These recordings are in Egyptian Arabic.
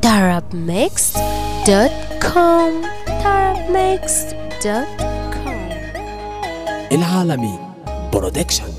tarabmixed.com tarabmixed.com العالمي برودكشن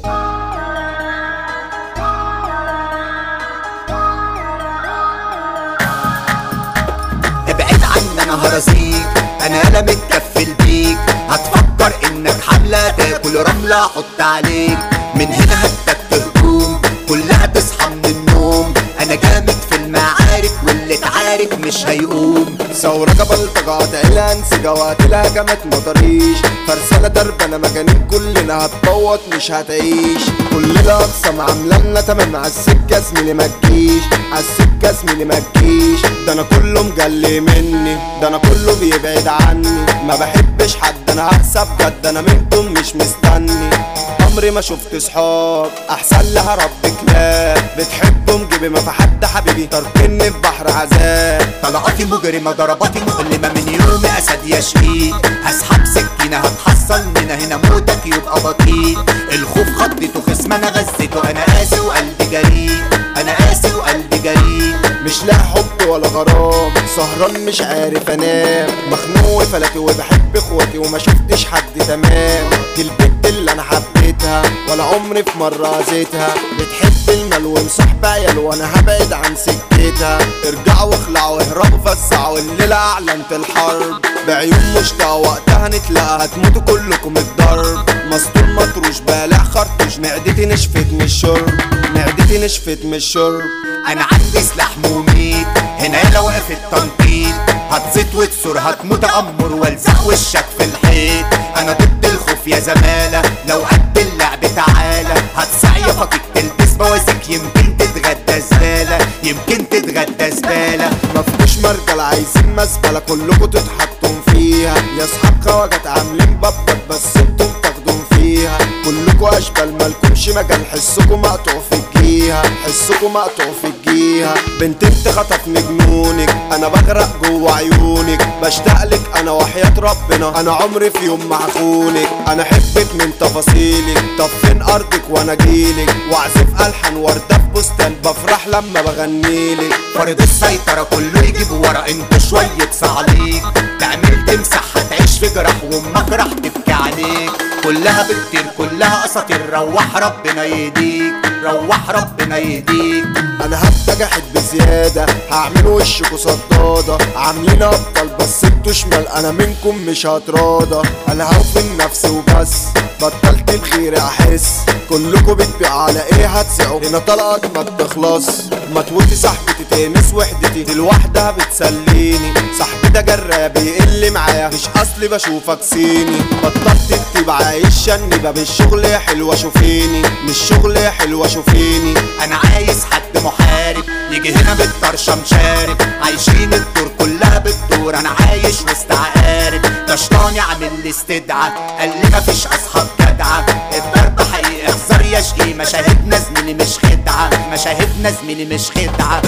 ابعد عني انا هرزيك انا انا متكفل بيك هتفكر انك حملة تاكل رملة احط عليك من هنا هتك هجوم كلها تصحى من النوم انا جامد في المعارك واللي اتعارك مش هيقوم ثورة بلطجة قاتلها انسجة وقاتلها كمات مطريش فرسانة دربانة مجانين كلنا هتبوط مش هتعيش كلنا اقسم عاملنا تمام عالسكة زميلي ما تجيش عالسكة زميلي ما تجيش ده انا كله مجلي مني ده انا كله بيبعد عني ما بحبش حد انا هكسب جد انا منكم مش مستني عمري ما شفت صحاب احسن لها رب كلاب بتحبهم جيبي ما في حد حبيبي تركني في بحر عذاب طلقاتي مجرمة ضرباتي مؤلمة من يوم اسد يشقيك هسحب سكينة هتحصل من هنا موتك يبقى بطيء الخوف خضته خصم انا غزته انا قاسي وقلبي جريء انا قاسي وقلبي جريء مش لا حب ولا غرام سهران مش عارف انام مخنوق فلاتي وبحب اخواتي وما شفتش حد تمام دي البت اللي انا حبيتها ولا عمري في مرة اذيتها بتحب المال ومصاحب عيال وانا هبعد عن سكتها ارجعوا واخلعوا اهربوا فسعوا الليلة اعلنت الحرب بعيون مشتاقة وقتها نتلاقى هتموتوا كلكم الضرب مسطول مطروش بالع خرطوش معدتي نشفت من الشرب معدتي نشفت من الشرب انا عندي سلاح مميت هنا لو وقف التنطيط هتزيد وتسر هتموت امر والزق وشك في الحيط انا ضد الخوف يا زمالة لو قد اللعب تعالى هتسعي فاطك تلبس بوازيك يمكن تتغدى زبالة يمكن تتغدى زبالة مفيش مرجل عايزين مزبلة كلكوا تتحطم فيها يا اصحاب خواجات عاملين ببط بس انتم تاخدون فيها كلكوا اشبال مالكمش مجال حسكوا مقطوع في الجيهة حسكوا مقطوع في الجيهة بنت انت خطفني جنونك انا بغرق جوا عيونك بشتاقلك انا وحياة ربنا انا عمري في يوم ما هخونك انا حبك من تفاصيلك طب فين ارضك وانا جيلك واعزف الحن وردة في بستان بفرح لما بغنيلك فرض السيطرة كله يجيب ورا انت شوية صعليك تعمل تمسح هتعيش في جرح وامك راح تبكي عليك كلها بتطير كلها اساطير روح ربنا يهديك روح ربنا يهديك انا هبقى جاحد بزيادة هعمل وشكوا صدادة عاملين ابطال بس انتوا شمال انا منكم مش هتراضى انا هوفي نفسي وبس بطلت الخير احس كلكوا بتبيع على ايه هتسعوا هنا طلقت ما بتخلص متوتي صاحبتي تنس وحدتي دي لوحدها بتسليني صاحبي ده جراب يقل معايا مش اصلي بشوفك صيني بطلت تكتب عايش شنبة بالشغل حلوة شوفيني مش شغل حلوة شوفيني انا عايز حد محارب يجي هنا بالطرشة مشارب عايشين الدور كلها بالدور انا عايش وسط عقارب ده شطاني عامل لي استدعاء قال لي مفيش اصحاب جدعة الضرب حقيقي اخسر يا شقي مشاهدنا زميلي مش خدعة مشاهدنا زميلي مش خدعة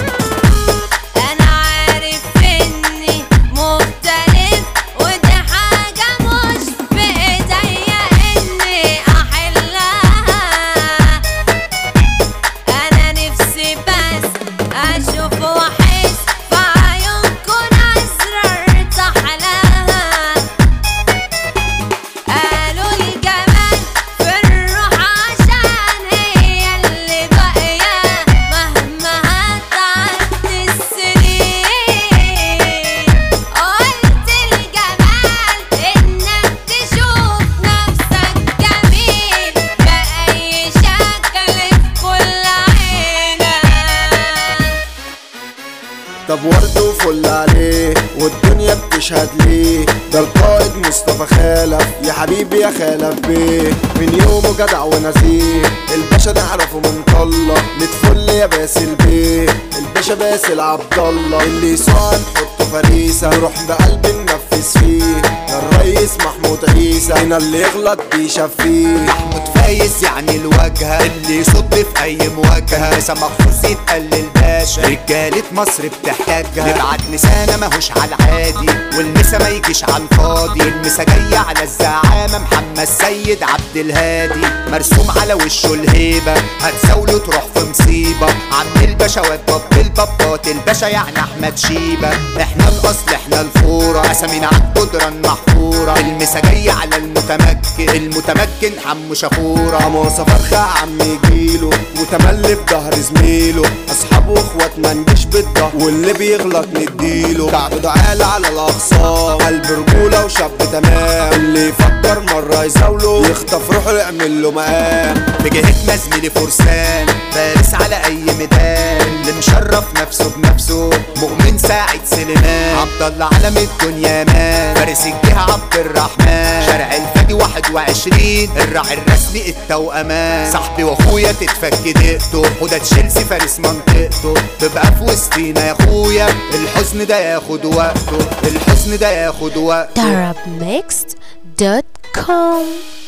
انا عارف اني مختلف ودي حاجة مش بايديا اني احلها انا نفسي بس اشوف واحس في عيونكم اسرار تحلاها قالوا الجمال في الروح عشان هي اللي باقية مهما هتعدي السنين قلت الجمال انك تشوف نفسك جميل بأي شكل في كل عينك طب ورد وفل عليه والدنيا بتشهد ليه ده القائد مصطفى خالف يا حبيبي يا خالف بيه من يومه جدع ونزيه الباشا نعرفه من طلة نتفل يا باسل بيه الباشا باسل عبد الله اللي يسوق نحطه فريسة نروح بقلب ننفذ فيه يا الريس محمود عيسى هنا اللي يغلط بيشفيه محمود فايز فايز يعني الواجهة اللي يصد في اي مواجهة مسا مخصوص يتقلل باشا رجالة مصر بتحتاجها نبعت نسانا ماهوش على العادي والمسا ما يجيش على الفاضي المسا جاية على الزعامة محمد سيد عبد الهادي مرسوم على وشه الهيبة هتزاوله تروح في مصيبة عبد الباشا وباب البابات الباشا يعني احمد شيبة احنا الاصل احنا الفورة اسامينا عالقدرة المحفورة المسا جاية على المتمكن المتمكن حمو شفورة حماسة فرخة عم يجيله متملي في ظهر زميله اصحابه واخوات ما نجيش بالضهر واللي بيغلط نديله كعب دعالة على الاقصام قلب رجولة وشاب تمام اللي يفكر مرة يزاوله يخطف روحه يعمل له مقام في جهتنا زميلي فرسان فارس على اي ميدان اللي مشرف نفسه بنفسه مؤمن ساعد سليمان عبد الله علم الدنيا مان فارس الجهة عبد الرحمن شارع الفادي 21 الراعي الرسمي التوأمان صاحبي واخويا تتفك دقته وده تشيلسي فارس منطقته تبقى في وسطينا يا اخويا الحزن ده ياخد وقته الحزن ده ياخد وقته Arabmixed.com